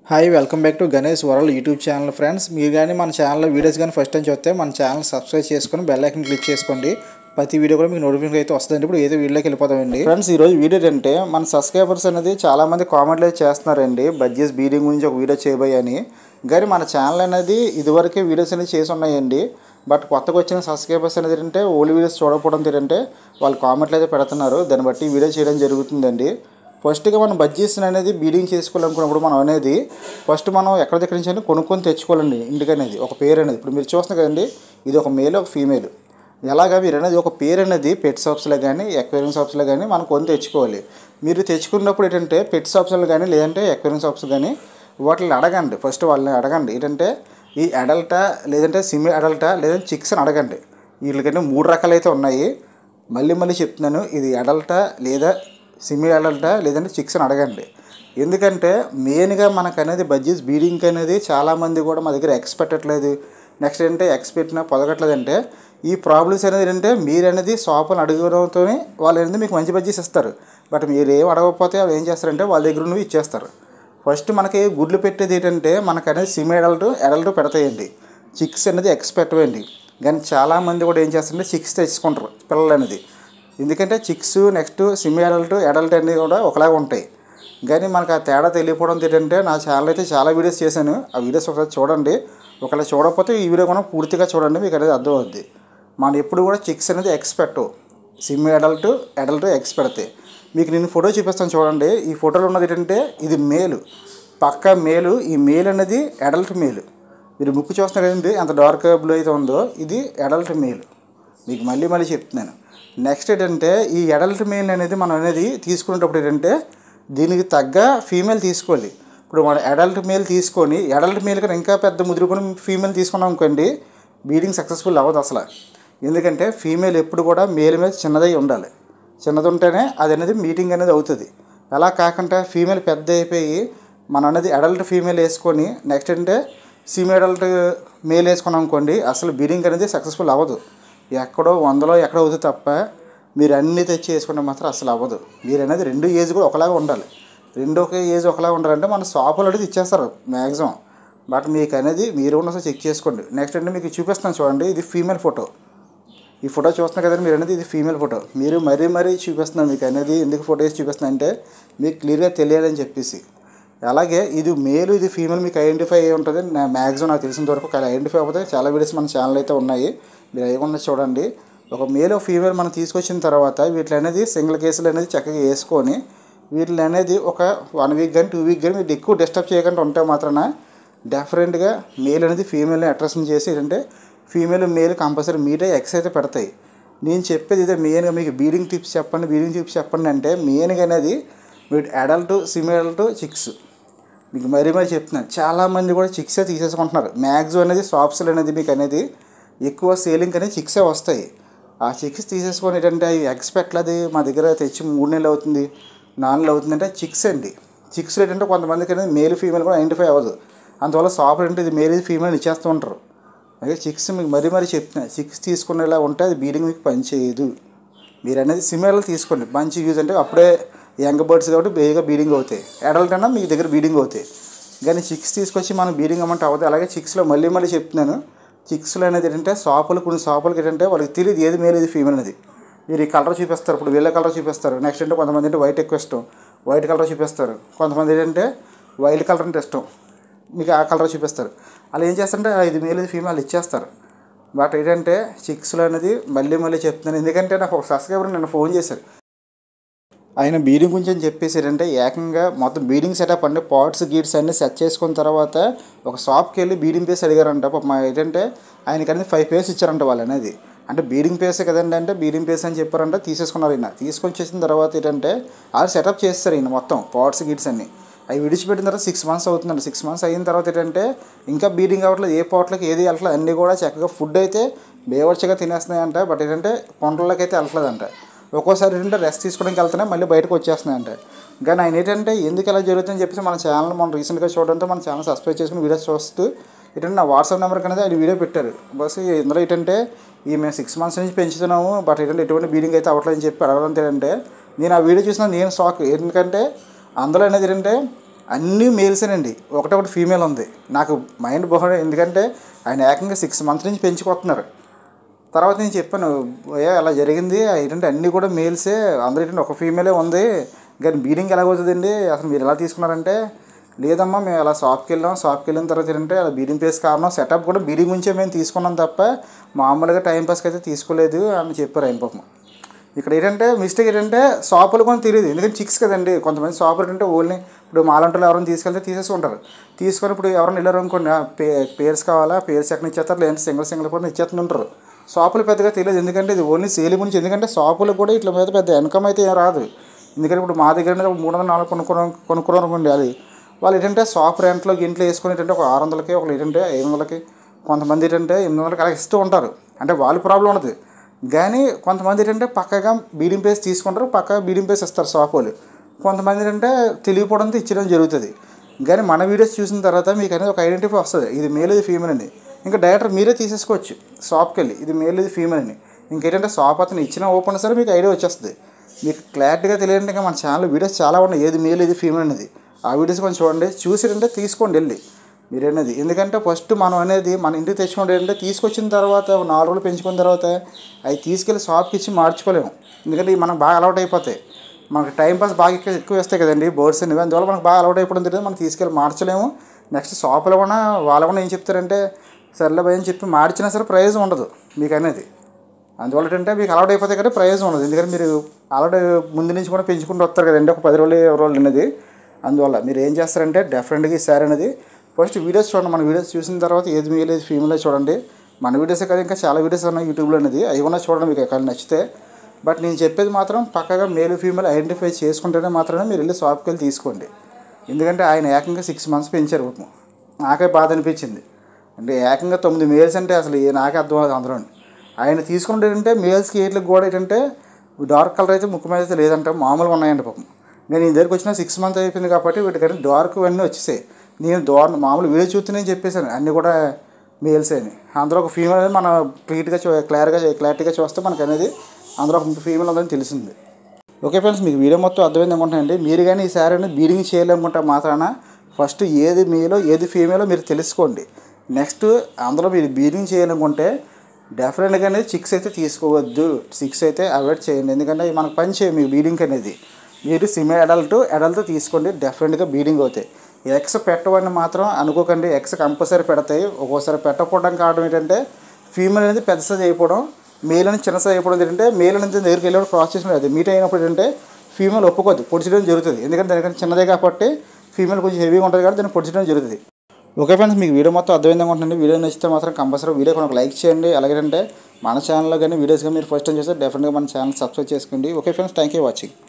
hi welcome back to Ganesh World YouTube channel friends మీరు కానీ మన ఛానల్లో వీడియోస్ కానీ ఫస్ట్ టైం చూస్తే మన ఛానల్ సబ్స్క్రైబ్ చేసుకొని బెల్ ఐకన్ క్లిక్ చేసుకోండి ప్రతి వీడియో కూడా మీకు నోటిఫికేషన్ అయితే వస్తుందండి ఇప్పుడు ఏదో వీడియోకి వెళ్ళిపోతామండి ఫ్రెండ్స్ ఈరోజు వీడియో ఏంటంటే మన సబ్స్క్రైబర్స్ అనేది చాలా మంది కామెంట్లు అయితే చేస్తున్నారండి బడ్జెస్ బీడింగ్ గురించి ఒక వీడియో చేయబోయ్ అని కానీ మన ఛానల్ అనేది ఇదివరకే వీడియోస్ అనేది చేసి ఉన్నాయండి బట్ కొత్తగా వచ్చిన సబ్స్క్రైబర్స్ అనేది ఏంటంటే ఓల్డ్ వీడియోస్ చూడకపోవడం ఏంటంటే వాళ్ళు కామెంట్లు అయితే పెడుతున్నారు దాన్ని బట్టి ఈ వీడియో చేయడం జరుగుతుందండి ఫస్ట్గా మనం బడ్జెస్ అనేది బీడింగ్ చేసుకోవాలనుకున్నప్పుడు మనం అనేది ఫస్ట్ మనం ఎక్కడ దగ్గర నుంచి అయినా కొనుక్కొని తెచ్చుకోవాలండి ఇంటికి అనేది ఒక పేరు అనేది ఇప్పుడు మీరు చూస్తున్నారు కదండి ఇది ఒక మేల్ ఒక ఫీమేల్ ఎలాగా మీరు అనేది ఒక పేరు అనేది పెట్ షాప్స్లో కానీ ఎక్వేరియం షాప్స్లో కానీ మనం కొని తెచ్చుకోవాలి మీరు తెచ్చుకున్నప్పుడు ఏంటంటే పెట్ షాప్స్లో కానీ లేదంటే ఎక్వేరియం షాప్స్ కానీ వాటిని అడగండి ఫస్ట్ వాళ్ళని అడగండి ఏంటంటే ఈ అడల్టా లేదంటే సిమి అడల్టా లేదంటే చిక్స్ అని అడగండి వీళ్ళకంటే మూడు రకాలు అయితే ఉన్నాయి మళ్ళీ మళ్ళీ చెప్తున్నాను ఇది అడల్టా లేదా సిమి అడల్టా లేదంటే చిక్స్ అని అడగండి ఎందుకంటే మెయిన్గా మనకు అనేది బడ్జెస్ బీడింగ్ అనేది చాలామంది కూడా మా దగ్గర ఎక్స్ పెట్టట్లేదు నెక్స్ట్ ఏంటంటే ఎక్స్ పెట్టినా పొదగట్లేదు అంటే ఈ ప్రాబ్లమ్స్ అనేది ఏంటంటే మీరు అనేది షాపులు అడగడంతో వాళ్ళు అనేది మీకు మంచి బడ్జెస్ ఇస్తారు బట్ మీరు ఏం అడగకపోతే వాళ్ళు ఏం చేస్తారంటే వాళ్ళ దగ్గర నువ్వు ఇచ్చేస్తారు ఫస్ట్ మనకి గుడ్లు పెట్టేది ఏంటంటే మనకు అనేది సిమ్ అడల్ట్ అడల్ట్ పెడతాయండి చిక్స్ అనేది ఎక్స్ పెట్టవండి కానీ చాలామంది కూడా ఏం చేస్తారంటే చిక్స్ తెచ్చుకుంటారు పిల్లలు అనేది ఎందుకంటే chicks next semi adult adult అనేవి కూడా ఒకలాగా ఉంటాయి కానీ మనకు ఆ తేడా తెలియకపోవడం ఏంటంటే నా ఛానల్ అయితే చాలా వీడియోస్ చేశాను ఆ వీడియోస్ ఒకసారి చూడండి ఒకవేళ చూడకపోతే ఈ వీడియో కూడా పూర్తిగా చూడండి మీకు అనేది అర్థం అవుద్ది మనం ఎప్పుడు కూడా చిక్స్ అనేది expect semi adult adult eggs పెడతాయి మీకు నేను ఫోటో చూపిస్తాను చూడండి ఈ ఫోటోలో ఉన్నది ఏంటంటే ఇది మేలు పక్క మేలు ఈ మేల్ అనేది అడల్ట్ మేలు మీరు ముక్కు చూస్తున్నారు కదండి అంత డార్క్ బ్లూ అయితే ఉందో ఇది అడల్ట్ మేల్ మీకు మళ్ళీ మళ్ళీ చెప్తున్నాను నెక్స్ట్ ఏంటంటే ఈ అడల్ట్ మేల్ అనేది మనం అనేది తీసుకునేటప్పుడు ఏంటంటే దీనికి తగ్గ ఫీమేల్ తీసుకోవాలి ఇప్పుడు మనం అడల్ట్ మేల్ తీసుకొని అడల్ట్ మేల్ కన్నా ఇంకా పెద్ద ముదురుకొని ఫీమేల్ తీసుకున్నాం అనుకోండి బీడింగ్ సక్సెస్ఫుల్ అవ్వదు అసలు ఎందుకంటే ఫీమేల్ ఎప్పుడు కూడా మేల్ మీద చిన్నదై ఉండాలి చిన్నది ఉంటేనే అది అనేది మీటింగ్ అనేది అవుతుంది అలా కాకుండా ఫీమేల్ పెద్ద అయిపోయి మనం అనేది అడల్ట్ ఫీమేల్ వేసుకొని నెక్స్ట్ అంటే సీమీ అడల్ట్ మేల్ వేసుకున్నాం అనుకోండి అసలు బీడింగ్ అనేది సక్సెస్ఫుల్ అవ్వదు ఎక్కడో వందలో ఎక్కడో అవుతుంది తప్ప మీరు అన్నీ తెచ్చి వేసుకుంటే మాత్రం అసలు అవ్వదు మీరు అనేది రెండు ఏజ్ కూడా ఒకలాగా ఉండాలి రెండు ఒకే ఏజ్ ఒకలాగా ఉండాలంటే మన షాపులు అనేది ఇచ్చేస్తారు మ్యాక్సిమం బట్ మీకు అనేది మీరు ఉన్న చెక్ చేసుకోండి నెక్స్ట్ అంటే మీకు చూపిస్తాను చూడండి ఇది ఫీమేల్ ఫోటో ఈ ఫోటో చూస్తున్నారు కదండి మీరు అనేది ఇది ఫీమేల్ ఫోటో మీరు మరీ మరీ చూపిస్తున్నాను మీకు అనేది ఎందుకు ఫోటో వేసి చూపిస్తున్నా అంటే మీకు క్లియర్గా తెలియాలని చెప్పేసి అలాగే ఇది మేల్ ఇది ఫీమేల్ మీకు ఐడెంటిఫై అయ్యి ఉంటుంది నా మ్యాక్సిమం నాకు తెలిసినంత వరకు ఐడెంటిఫై అవుతాయి చాలా వీడియోస్ మన ఛానల్ అయితే ఉన్నాయి మీరు అయ్యకుండా చూడండి ఒక మేల్ ఒక ఫీమేల్ మనం తీసుకొచ్చిన తర్వాత వీటి అనేది సింగిల్ కేసులు అనేది చక్కగా వేసుకొని వీటిని అనేది ఒక వన్ వీక్ కానీ టూ వీక్ కానీ మీరు ఎక్కువ డిస్టర్బ్ చేయకుండా ఉంటే మాత్రాన డెఫరెంట్గా మేల్ అనేది ఫీమేల్ని అట్రాక్షన్ చేసి ఏంటంటే ఫీమేల్ మేల్ కంపల్సరీ మీట్ అయ్యి ఎక్స్ అయితే పెడతాయి నేను చెప్పేది ఇదే మెయిన్గా మీకు బీడింగ్ టిప్స్ చెప్పండి బీడింగ్ టిప్స్ చెప్పండి అంటే మెయిన్గా అనేది మీరు అడల్ట్ సిమి అడల్ట్ చిక్స్ మీకు మరీ మరీ చెప్తున్నాను చాలామంది కూడా చిక్సే తీసేసుకుంటున్నారు మ్యాక్సిమం అనేది షాప్స్లో అనేది మీకు అనేది ఎక్కువ సేలింగ్ అనేది చిక్సే వస్తాయి ఆ చిక్స్ తీసేసుకొని ఏంటంటే అవి ఎక్స్పెక్ట్ అది మా దగ్గర తెచ్చి మూడు నెలలు అవుతుంది నాలుగు నెలలు అవుతుంది అంటే చిక్స్ అండి చిక్స్ ఏంటంటే కొంతమందికి అనేది మేల్ ఫీమేల్ కూడా ఐడెంటిఫై అవ్వదు అందువల్ల షాప్ ఏంటంటే ఇది మేల్ ఫీమేల్ ఇచ్చేస్తూ ఉంటారు అదే చిక్స్ మీకు మరీ మరీ చెప్తున్నాను చిక్స్ తీసుకునేలా ఉంటే అది బీడింగ్ మీకు పని చేయదు మీరు అనేది సిమిలర్ తీసుకోండి మంచి యూజ్ అంటే అప్పుడే యంగ్ బర్డ్స్ కాబట్టి బేగా బీడింగ్ అవుతాయి అడల్ట్ అన్నా మీ దగ్గర బీడింగ్ అవుతాయి కానీ చిక్స్ తీసుకొచ్చి మనం బీడింగ్ అమ్మంటే అవ్వదు అలాగే చిక్స్లో మళ్ళీ మళ్ళీ చెప్తున్నాను చిక్స్లో అనేది ఏంటంటే షాపులు కొన్ని షాపులకి ఏంటంటే వాళ్ళకి తెలియదు ఏది మేలు ఇది ఫీమేల్ అనేది మీరు ఈ కలర్ చూపిస్తారు ఇప్పుడు వీళ్ళ కలర్ చూపిస్తారు నెక్స్ట్ అంటే కొంతమంది అంటే వైట్ ఎక్కువ ఇష్టం వైట్ కలర్ చూపిస్తారు కొంతమంది ఏంటంటే వైల్డ్ కలర్ అంటే ఇష్టం మీకు ఆ కలర్ చూపిస్తారు అలా ఏం చేస్తారంటే "ఆ, ఇది మేల్ ఇది ఫీమేల్ ఇచ్చేస్తారు బట్ ఏంటంటే చిక్స్లో అనేది మళ్ళీ మళ్ళీ చెప్తున్నాను ఎందుకంటే నాకు ఒక సబ్స్క్రైబర్ నన్ను ఫోన్ చేశారు ఆయన బీడింగ్ గురించి అని చెప్పేసి ఏంటంటే ఏకంగా మొత్తం బీడింగ్ సెటప్ అంటే పాట్స్ గీట్స్ అన్ని సెట్ చేసుకున్న తర్వాత ఒక షాప్కి వెళ్ళి బీడింగ్ పేస్ అడిగారంట పాపం ఏంటంటే ఆయనకి అనేది ఫైవ్ పేస్ ఇచ్చారంట వాళ్ళు అనేది అంటే బీడింగ్ పేసే కదండి అంటే బీడింగ్ పేస్ అని చెప్పారంట తీసేసుకున్నారు ఈయన తీసుకొని చేసిన తర్వాత ఏంటంటే వాళ్ళు సెటప్ చేస్తారు ఈయన మొత్తం పాట్స్ గిట్స్ అన్ని అవి విడిచిపెట్టిన తర్వాత సిక్స్ మంత్స్ అవుతుందండి సిక్స్ మంత్స్ అయిన తర్వాత ఏంటంటే ఇంకా బీడింగ్ అవ్వట్లేదు ఏ పాట్లకి ఏది వెళ్ళట్లేదు అన్నీ కూడా చక్కగా ఫుడ్ అయితే బేవర్చగా తినేస్తున్నాయంట బట్ ఏంటంటే కొండలకి అయితే వెళ్ళట్లేదంట ఒక్కోసారి ఏంటంటే రెస్ట్ తీసుకోవడానికి వెళ్తున్నాయి మళ్ళీ బయటకు వచ్చేస్తున్నాయంట కానీ ఆయన ఏంటంటే ఎందుకు ఇలా జరుగుతుందని చెప్పేసి మన ఛానల్ మనం రీసెంట్గా చూడడంతో మన ఛానల్ సబ్స్క్రైబ్ చేసుకుని వీడియోస్ చూస్తూ ఏంటంటే నా వాట్సాప్ నెంబర్ అనేది ఆయన వీడియో పెట్టారు బస్ ఇందులో ఏంటంటే ఈ మేము సిక్స్ మంత్స్ నుంచి పెంచుతున్నాము బట్ ఏంటంటే ఎటువంటి బీడింగ్ అయితే అవ్వట్లేదని చెప్పి అడగడం ఏంటంటే నేను ఆ వీడియో చూసిన నేను షాక్ ఎందుకంటే అందులో అనేది ఏంటంటే అన్నీ మేల్సేనండి ఒకటొకటి ఫీమేల్ ఉంది నాకు మైండ్ బాగా ఎందుకంటే ఆయన ఏకంగా సిక్స్ మంత్స్ నుంచి పెంచుకొస్తున్నారు తర్వాత నేను చెప్పాను ఏ అలా జరిగింది ఏంటంటే అన్నీ కూడా మేల్సే అందరూ ఏంటంటే ఒక ఫీమేలే ఉంది కానీ బీడింగ్ ఎలా అవుతుందండి అసలు మీరు ఎలా తీసుకున్నారంటే లేదమ్మా మేము అలా షాప్కి వెళ్ళాం షాప్కి వెళ్ళిన తర్వాత ఏంటంటే అలా బీడింగ్ ప్లేస్ కారణం సెటప్ కూడా బీడింగ్ నుంచే మేము తీసుకున్నాం తప్ప మామూలుగా టైం పాస్కి అయితే తీసుకోలేదు అని చెప్పారు ఆయన పాపం ఇక్కడ ఏంటంటే మిస్టేక్ ఏంటంటే షాపులు కూడా తెలియదు ఎందుకంటే చిక్స్ కదండి కొంతమంది షాపులు ఏంటంటే ఓన్లీ ఇప్పుడు మాలంటలు ఎవరైనా తీసుకెళ్తే తీసేసుకుంటారు తీసుకొని ఇప్పుడు ఎవరైనా వెళ్ళారు అనుకోండి ఆ పే పేర్స్ కావాలా పేర్స్ ఎక్కడ ఇచ్చేస్తారు లేదంటే సింగిల్ సింగిల్ కూడా ఇచ్చేస్తుంటారు షాపులు పెద్దగా తెలియదు ఎందుకంటే ఇది ఓన్లీ సేల్ గురించి ఎందుకంటే షాపులు కూడా ఇట్లా మీద పెద్ద ఇన్కమ్ అయితే ఏం రాదు ఎందుకంటే ఇప్పుడు మా దగ్గర అనేది ఒక మూడు వందల నాలుగు కొనుక్కున్నాం కొనుక్కున్నాం అనుకోండి అది వాళ్ళు ఏంటంటే షాప్ రెంట్లో ఇంట్లో వేసుకొని ఏంటంటే ఒక ఆరు వందలకి ఒకళ్ళు ఏంటంటే ఐదు వందలకి కొంతమంది ఏంటంటే ఎనిమిది వందలకి అలా ఇస్తూ ఉంటారు అంటే వాళ్ళు ప్రాబ్లం ఉండదు కానీ కొంతమంది ఏంటంటే పక్కగా బీడింగ్ పేస్ తీసుకుంటారు పక్కగా బీడింగ్ పేస్ ఇస్తారు షాప్ వాళ్ళు కొంతమంది ఏంటంటే తెలియకపోవడంతో ఇచ్చడం జరుగుతుంది కానీ మన వీడియోస్ చూసిన తర్వాత మీకు అనేది ఒక ఐడెంటిఫై వస్తుంది ఇది మేల్ ఇది ఫీమేల్ అని ఇంకా డైరెక్టర్ మీరే తీసేసుకోవచ్చు షాప్కి వెళ్ళి ఇది మేల్ ఇది ఫీమేల్ అని ఇంకేంటంటే షాప్ అతను ఇచ్చిన ఓపెన్ సరే మీకు ఐడియా వచ్చేస్తుంది మీకు క్లారిటీగా తెలియాలంటే ఇంకా మన ఛానల్ వీడియోస్ చాలా ఉన్నాయి ఏది మేల్ ఇది ఫీమేల్ అనేది ఆ వీడియోస్ కొంచెం చూడండి చూసిరంటే తీసుకోండి వెళ్ళి మీరేనది ఎందుకంటే ఫస్ట్ మనం అనేది మన ఇంటికి తెచ్చుకోండి ఏంటంటే తీసుకొచ్చిన తర్వాత ఒక నాలుగు రోజులు పెంచుకున్న తర్వాత అవి తీసుకెళ్ళి షాప్కి ఇచ్చి మార్చుకోలేము ఎందుకంటే ఇవి మనకు బాగా అలవాటు అయిపోతాయి మనకు టైం పాస్ బాగా ఎక్కువ ఎక్కువ వేస్తాయి కదండి బోర్డ్స్ అనేవి అందువల్ల మనకు బాగా అలవాటు అయిపోవడం తెలియదు మనం తీసుకెళ్ళి మార్చలేము నెక్స్ట్ షాపులో కూడా వాళ్ళు కూడా ఏం చెప్తారంటే సర్లే భయం చెప్పి మార్చినా సరే ప్రయోజనం ఉండదు మీకు అనేది అందువల్ల ఏంటంటే మీకు అలవాటు అయిపోతే కదా ప్రయోజనం ఉండదు ఎందుకంటే మీరు ఆల్రెడీ ముందు నుంచి కూడా పెంచుకుంటూ వస్తారు కదండి ఒక పది రోజులు ఇరవై రోజులు అనేది అందువల్ల మీరు ఏం చేస్తారంటే డెఫినెట్గా ఈసారి అనేది ఫస్ట్ వీడియోస్ చూడండి మన వీడియోస్ చూసిన తర్వాత ఏది మేల్ ఏది ఫీమేల్ చూడండి మన వీడియోసే కదా ఇంకా చాలా వీడియోస్ ఉన్నాయి యూట్యూబ్లో అనేది అవి కూడా చూడండి మీకు ఎక్కడ నచ్చితే బట్ నేను చెప్పేది మాత్రం పక్కగా మేల్ ఫీమేల్ ఐడెంటిఫై చేసుకుంటేనే మాత్రమే మీరు వెళ్ళి షాప్కి వెళ్ళి తీసుకోండి ఎందుకంటే ఆయన ఏకంగా సిక్స్ మంత్స్ పెంచారు పాపం నాకే బాధ అనిపించింది అంటే ఏకంగా తొమ్మిది మేల్స్ అంటే అసలు ఏ- నాకే అర్థం అవుతుంది అందులో ఆయన తీసుకుంటే ఏంటంటే మేల్స్కి ఏట్లకు కూడా ఏంటంటే డార్క్ కలర్ అయితే ముక్కు మీద అయితే లేదంట మామూలుగా ఉన్నాయంట పాపం నేను ఈ దగ్గరికి వచ్చిన సిక్స్ మంత్ అయిపోయింది కాబట్టి వీటికైనా డార్క్ ఇవన్నీ వచ్చేసాయి నేను దోర్ మామూలు వీడియో చూస్తూనే చెప్పేశాను అన్నీ కూడా మేల్స్ అని అందులో ఒక ఫీమేల్ అనేది మనం క్లియర్గా చూ క్లియర్గా క్లారిటీగా చూస్తే మనకు అనేది అందులో ఒక ఫీమేల్ ఉందని తెలిసింది ఓకే ఫ్రెండ్స్ మీకు వీడియో మొత్తం అర్థమైంది అనుకుంటానండి మీరు కానీ ఈ సారీ అనేది బీడింగ్ చేయాలనుకుంటే మాత్రాన ఫస్ట్ ఏది మేలో ఏది ఫీమేలో మీరు తెలుసుకోండి నెక్స్ట్ అందులో మీరు బీడింగ్ చేయాలనుకుంటే డెఫినెట్గా అనేది చిక్స్ అయితే తీసుకోవద్దు సిక్స్ అయితే అవాయిడ్ చేయండి ఎందుకంటే అవి మనకు పని చేయం మీ బీడింగ్ అనేది మీరు సిమి అడల్ట్ అడల్ట్ తీసుకోండి డెఫినెట్గా బీడింగ్ అవుతాయి ఎక్స్ పెట్టవని మాత్రం అనుకోకండి ఎక్స్ కంపల్సరీ పెడతాయి ఒక్కోసారి పెట్టకపోవడం కారణం ఏంటంటే ఫీమేల్ అనేది పెద్ద సైజ్ అయిపోవడం మేల్ అనేది చిన్న సైజ్ అయిపోవడం ఏంటంటే మేల్ అనేది దగ్గరికి వెళ్ళినప్పుడు క్రాస్ చేసిన అది మీట్ అయినప్పుడు ఏంటంటే ఫీమేల్ ఒప్పుకోద్దు పొడిచడం జరుగుతుంది ఎందుకంటే దానికంటే చిన్నదే కాబట్టి ఫీమేల్ కొంచెం హెవీగా ఉంటుంది కాబట్టి దాన్ని పొడిచడం జరుగుతుంది ఓకే ఫ్రెండ్స్ మీకు వీడియో మొత్తం అర్థమైంది అనుకుంటున్నాను వీడియో నచ్చితే మాత్రం కంపల్సరీ వీడియో ఒక లైక్ చేయండి అలాగే అంటే మన ఛానల్లో కానీ వీడియోస్ కానీ మీరు ఫస్ట్ టైం చేస్తే డెఫినెట్గా మన ఛానల్ సబ్స్క్రైబ్ చేసుకోండి okay friends thank you watching